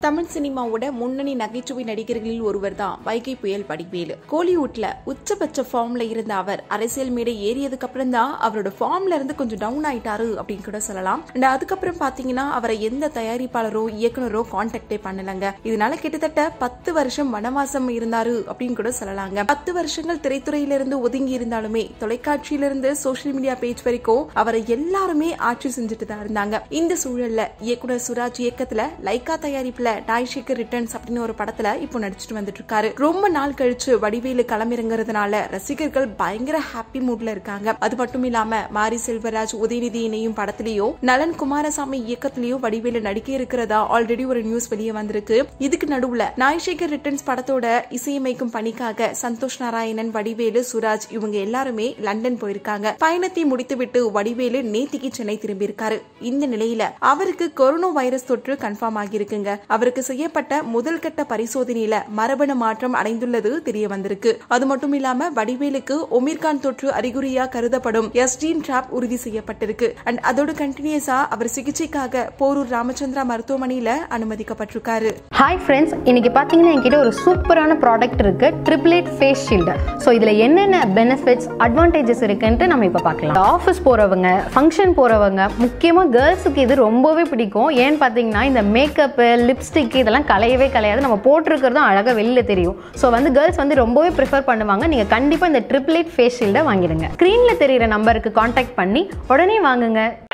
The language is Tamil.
தமிழ் சினிமாவோட முன்னணி நகைச்சுவை நடிகர்களில் ஒருவர் தான் வைகை புயல் வடிவேலு கோலிவுட்ல உச்சபட்ச ஃபார்ம்ல இருந்த அவர் அரசியல் மேடை ஏறியதுக்கு அப்புறம் தான் அவரோட ஃபார்ம்ல இருந்து கொஞ்சம் டவுன் ஆயிட்டாரு அப்படின்னு கூட சொல்லலாம் அண்ட் அதுக்கப்புறம் பாத்தீங்கன்னா அவரை எந்த தயாரிப்பாளரோ இயக்குனரோ கான்டாக்டே பண்ணலங்க இதனால கிட்டத்தட்ட பத்து வருஷம் வனவாசம் இருந்தாரு அப்படின்னு கூட சொல்லலாங்க பத்து வருஷங்கள் திரைத்துறையிலிருந்து ஒதுங்கி இருந்தாலுமே தொலைக்காட்சியிலிருந்து சோசியல் மீடியா பேஜ் வரைக்கும் அவரை எல்லாருமே ஆட்சி செஞ்சுட்டு தான் இருந்தாங்க இந்த சூழல்ல இயக்குனர் சுராஜ் இயக்கத்துல லைகா தயாரிப்புல டாய்ஷிக்கு ரிட்டர்ன்ஸ் அப்படின்னு ஒரு படத்துல இப்போ நடிச்சிட்டு வந்துட்டு இருக்காரு ரொம்ப நாள் கழிச்சு வடிவேலு களமிறங்குறதுனால ரசிகர்கள் பயங்கர ஹாப்பி மூட்ல இருக்காங்க அது மட்டும் இல்லாம மாரி செல்வராஜ் உதயநிதி இணையும் படத்திலேயும் நலன் குமாரசாமி இயக்கத்திலேயும் வடிவேலு நடிக்க இருக்கிறதா ஆல்ரெடி ஒரு நியூஸ் வெளியே வந்திருக்கு இதுக்கு நடுவுல நாய்ஷேகர் ரிட்டர்ன்ஸ் படத்தோட இசையமைக்கும் பணிக்காக சந்தோஷ் நாராயணன் வடிவேலு சுராஜ் இவங்க எல்லாருமே லண்டன் போயிருக்காங்க பயணத்தை முடித்துவிட்டு வடிவேலு நேத்திக்கு சென்னை திரும்பி இருக்காரு இந்த நிலையில அவருக்கு கொரோனா வைரஸ் தொற்று கன்ஃபார்ம் ஆகியிருக்குங்க அவருக்கு செய்யப்பட்ட முதல் கட்ட பரிசோதனையில மரபணு மாற்றம் அடைந்துள்ளது தெரிய வந்திருக்கு அது மட்டும் இல்லாம வடிவேலுக்கு ஒமிர்கான் தொற்று அறிகுறியா கருதப்படும் எஸ்டீன் டிராப் உறுதி செய்யப்பட்டிருக்கு அண்ட் அதோட கண்டினியூஸா அவர் சிகிச்சைக்காக போரூர் ராமச்சந்திரா மருத்துவமனையில அனுமதிக்கப்பட்டிருக்காரு ஹாய் ஃப்ரெண்ட்ஸ் இன்னைக்கு பார்த்தீங்கன்னா என்கிட்ட ஒரு சூப்பரான ப்ராடக்ட் இருக்கு ட்ரிப்ளேட் ஃபேஸ் ஷீல்டு ஸோ இதில் என்னென்ன பெனிஃபிட்ஸ் அட்வான்டேஜஸ் இருக்குன்ட்டு நம்ம இப்போ பார்க்கலாம் ஆஃபீஸ் போகிறவங்க ஃபங்க்ஷன் போகிறவங்க முக்கியமாக கேர்ள்ஸுக்கு இது ரொம்பவே பிடிக்கும் ஏன்னு பார்த்தீங்கன்னா இந்த மேக்கப்பு லிப்ஸ்டிக் இதெல்லாம் கலையவே கலையாது நம்ம போட்டிருக்கிறதும் அழகாக வெளியில தெரியும் ஸோ வந்து கேர்ள்ஸ் வந்து ரொம்பவே ப்ரிஃபர் பண்ணுவாங்க நீங்கள் கண்டிப்பாக இந்த ட்ரிப்ளேட் ஃபேஸ் ஷீல்டை வாங்கிடுங்க ஸ்க்ரீனில் தெரியிற நம்பருக்கு காண்டாக்ட் பண்ணி உடனே வாங்குங்க